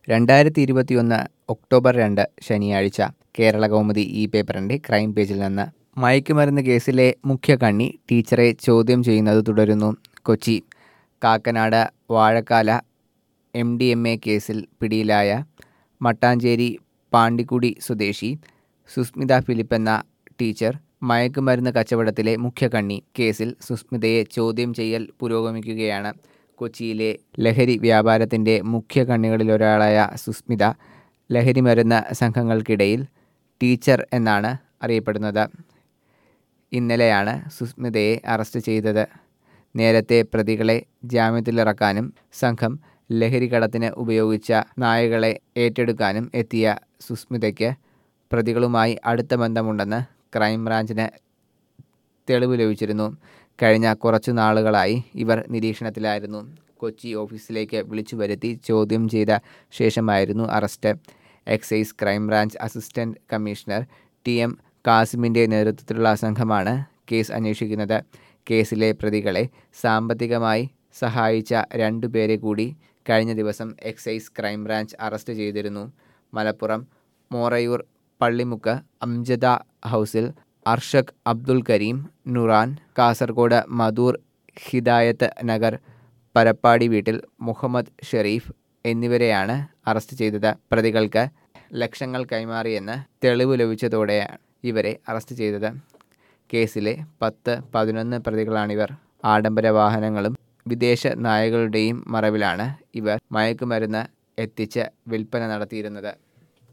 രണ്ടായിരത്തി ഇരുപത്തിയൊന്ന് ഒക്ടോബർ രണ്ട് ശനിയാഴ്ച കേരള കൗമുദി ഈ പേപ്പറിന്റെ ക്രൈം പേജിൽ നിന്ന് മയക്കുമരുന്ന് കേസിലെ മുഖ്യ കണ്ണി ടീച്ചറെ ചോദ്യം ചെയ്യുന്നത് തുടരുന്നു Kochi Kakkanad Vazhakkala M D M A കേസിൽ പിടിയിലായ മട്ടാഞ്ചേരി പാണ്ടിക്കുടി സ്വദേശി സുസ്മിത ഫിലിപ്പ് എന്ന ടീച്ചർ മയക്കുമരുന്ന് കച്ചവടത്തിലെ മുഖ്യ കണ്ണി കേസിൽ സുസ്മിതയെ ചോദ്യം ചെയ്യൽ പുരോഗമിക്കുകയാണ് കൊച്ചിയിലെ ലഹരി വ്യാപാരത്തിൻ്റെ മുഖ്യ കണ്ണികളിലൊരാളായ സുസ്മിത ലഹരിമരുന്ന് സംഘങ്ങൾക്കിടയിൽ ടീച്ചർ എന്നാണ് അറിയപ്പെടുന്നത് ഇന്നലെയാണ് സുസ്മിതയെ അറസ്റ്റ് ചെയ്തത് നേരത്തെ പ്രതികളെ ജാമ്യത്തിലിറക്കാനും സംഘം ലഹരിക്കടത്തിന് ഉപയോഗിച്ച നായകളെ ഏറ്റെടുക്കാനും എത്തിയ സുസ്മിതയ്ക്ക് പ്രതികളുമായി അടുത്ത ബന്ധമുണ്ടെന്ന് ക്രൈംബ്രാഞ്ചിന് തെളിവ് ലഭിച്ചിരുന്നു കഴിഞ്ഞ കുറച്ചു നാളുകളായി ഇവർ നിരീക്ഷണത്തിലായിരുന്നു കൊച്ചി ഓഫീസിലേക്ക് വിളിച്ചു വരുത്തി ചോദ്യം ചെയ്ത ശേഷമായിരുന്നു arrest excise crime branch assistant commissioner T M കാസിമിൻ്റെ നേതൃത്വത്തിലുള്ള സംഘമാണ് കേസ് അന്വേഷിക്കുന്നത് കേസിലെ പ്രതികളെ സാമ്പത്തികമായി സഹായിച്ച രണ്ടുപേരെ കൂടി കഴിഞ്ഞ ദിവസം എക്സൈസ് ക്രൈംബ്രാഞ്ച് അറസ്റ്റ് ചെയ്തിരുന്നു മലപ്പുറം മോറയൂർ പള്ളിമുക്ക് അംജദ ഹൗസിൽ അർഷക് അബ്ദുൽ കരീം നുറാൻ കാസർഗോഡ് മധൂർ ഹിദായത്ത് നഗർ പരപ്പാടി വീട്ടിൽ മുഹമ്മദ് ഷെരീഫ് എന്നിവരെയാണ് അറസ്റ്റ് ചെയ്തത് പ്രതികൾക്ക് ലക്ഷങ്ങൾ കൈമാറിയെന്ന് തെളിവ് ലഭിച്ചതോടെയാണ് ഇവരെ അറസ്റ്റ് ചെയ്തത് കേസിലെ പത്ത് പതിനൊന്ന് പ്രതികളാണിവർ ആഡംബര വാഹനങ്ങളും വിദേശ നായകളുടെയും മറവിലാണ് ഇവർ മയക്കുമരുന്ന് എത്തിച്ച് വിൽപ്പന നടത്തിയിരുന്നത്